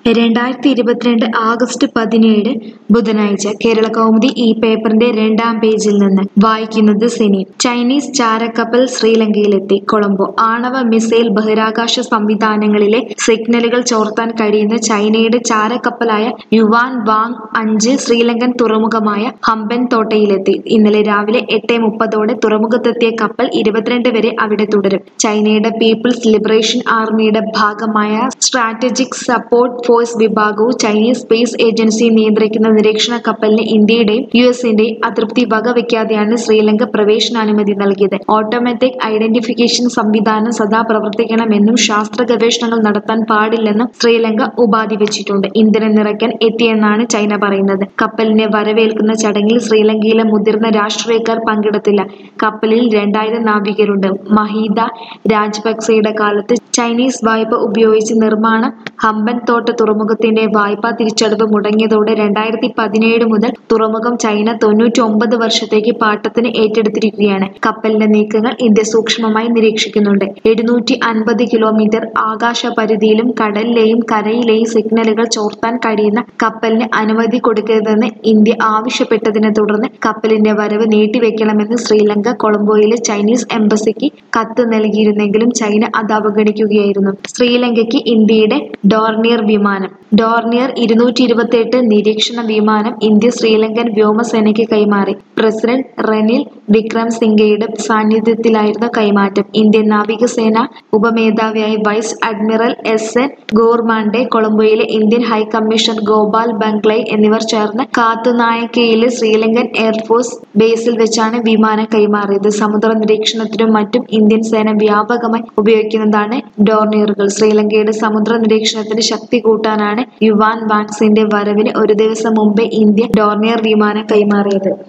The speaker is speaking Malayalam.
രണ്ടായിരത്തി ഇരുപത്തിരണ്ട് ആഗസ്റ്റ് പതിനേഴ് ബുധനാഴ്ച കേരള കൗമുദി ഈ പേപ്പറിന്റെ രണ്ടാം പേജിൽ നിന്ന് വായിക്കുന്നത് സിനി ചൈനീസ് ചാരക്കപ്പൽ ശ്രീലങ്കയിലെത്തി കൊളംബോ ആണവ മിസൈൽ ബഹിരാകാശ സംവിധാനങ്ങളിലെ സിഗ്നലുകൾ ചോർത്താൻ കഴിയുന്ന ചൈനയുടെ ചാരക്കപ്പലായ യുവാൻ വാങ് അഞ്ച് ശ്രീലങ്കൻ തുറമുഖമായ ഹമ്പൻ തോട്ടയിലെത്തി ഇന്നലെ രാവിലെ എട്ട് മുപ്പതോടെ തുറമുഖത്തെത്തിയ കപ്പൽ ഇരുപത്തിരണ്ട് വരെ അവിടെ തുടരും ചൈനയുടെ പീപ്പിൾസ് ലിബറേഷൻ ആർമിയുടെ ഭാഗമായ സ്ട്രാറ്റജിക് സപ്പോർട്ട് ഫോഴ്സ് വിഭാഗവും ചൈനീസ് സ്പേസ് ഏജൻസി നിയന്ത്രിക്കുന്ന നിരീക്ഷണ കപ്പലിന് ഇന്ത്യയുടെയും യു എസിന്റെയും അതൃപ്തി വകവയ്ക്കാതെയാണ് ശ്രീലങ്ക പ്രവേശനാനുമതി നൽകിയത് ഓട്ടോമാറ്റിക് ഐഡന്റിഫിക്കേഷൻ സംവിധാനം സദാ പ്രവർത്തിക്കണമെന്നും ശാസ്ത്ര ഗവേഷണങ്ങൾ നടത്താൻ പാടില്ലെന്നും ശ്രീലങ്ക ഉപാധി വെച്ചിട്ടുണ്ട് ഇന്ധനം നിറയ്ക്കാൻ എത്തിയെന്നാണ് ചൈന പറയുന്നത് കപ്പലിനെ വരവേൽക്കുന്ന ചടങ്ങിൽ ശ്രീലങ്കയിലെ മുതിർന്ന രാഷ്ട്രീയക്കാർ പങ്കെടുത്തില്ല കപ്പലിൽ രണ്ടായിരം നാവികരുണ്ട് മഹീദ രാജപക്സെയുടെ കാലത്ത് ചൈനീസ് വായ്പ ഉപയോഗിച്ച് നിർമ്മാണം ഹമ്പൻ തോട്ട തുറമുഖത്തിന്റെ വായ്പാ തിരിച്ചടവ് മുടങ്ങിയതോടെ രണ്ടായിരത്തി പതിനേഴ് മുതൽ തുറമുഖം ചൈന തൊണ്ണൂറ്റി ഒമ്പത് വർഷത്തേക്ക് പാട്ടത്തിന് ഏറ്റെടുത്തിരിക്കുകയാണ് കപ്പലിന്റെ നീക്കങ്ങൾ ഇന്ത്യ സൂക്ഷ്മമായി നിരീക്ഷിക്കുന്നുണ്ട് എഴുന്നൂറ്റി അൻപത് കിലോമീറ്റർ ആകാശ പരിധിയിലും കടലിലെയും കരയിലെയും സിഗ്നലുകൾ ചോർത്താൻ കഴിയുന്ന കപ്പലിന് അനുമതി കൊടുക്കരുതെന്ന് ഇന്ത്യ ആവശ്യപ്പെട്ടതിനെ തുടർന്ന് കപ്പലിന്റെ വരവ് നീട്ടിവെക്കണമെന്ന് ശ്രീലങ്ക കൊളംബോയിലെ ചൈനീസ് എംബസിക്ക് കത്ത് നൽകിയിരുന്നെങ്കിലും ചൈന അത് അവഗണിക്കുകയായിരുന്നു ശ്രീലങ്കയ്ക്ക് ഇന്ത്യയുടെ ഡോർണിയർ വിമാനം ഡോർണിയർ ഇരുന്നൂറ്റി ഇരുപത്തിയെട്ട് നിരീക്ഷണ വിമാനം ഇന്ത്യ ശ്രീലങ്കൻ വ്യോമസേനയ്ക്ക് കൈമാറി പ്രസിഡന്റ് റെനിൽ വിക്രം സിംഗയുടെ സാന്നിധ്യത്തിലായിരുന്നു കൈമാറ്റം ഇന്ത്യൻ നാവികസേന ഉപമേധാവിയായ vice admiral S N Gormade കൊളംബോയിലെ ഇന്ത്യൻ ഹൈക്കമ്മീഷണർ ഗോപാൽ ബംഗ്ലൈ എന്നിവർ ചേർന്ന് കാത്തുനായക്കയിലെ ശ്രീലങ്കൻ എയർഫോഴ്സ് ബേസിൽ വെച്ചാണ് വിമാനം കൈമാറിയത് സമുദ്ര നിരീക്ഷണത്തിനും മറ്റും ഇന്ത്യൻ സേന വ്യാപകമായി ഉപയോഗിക്കുന്നതാണ് ഡോർണിയറുകൾ ശ്രീലങ്കയുടെ സമുദ്ര നിരീക്ഷണത്തിന് ശക്തി കൂട്ടാനാണ് യുവാൻ വാക്സിന്റെ വരവിന് ഒരു ദിവസം മുമ്പേ ഇന്ത്യ ഡോർണിയർ വിമാനം കൈമാറിയത്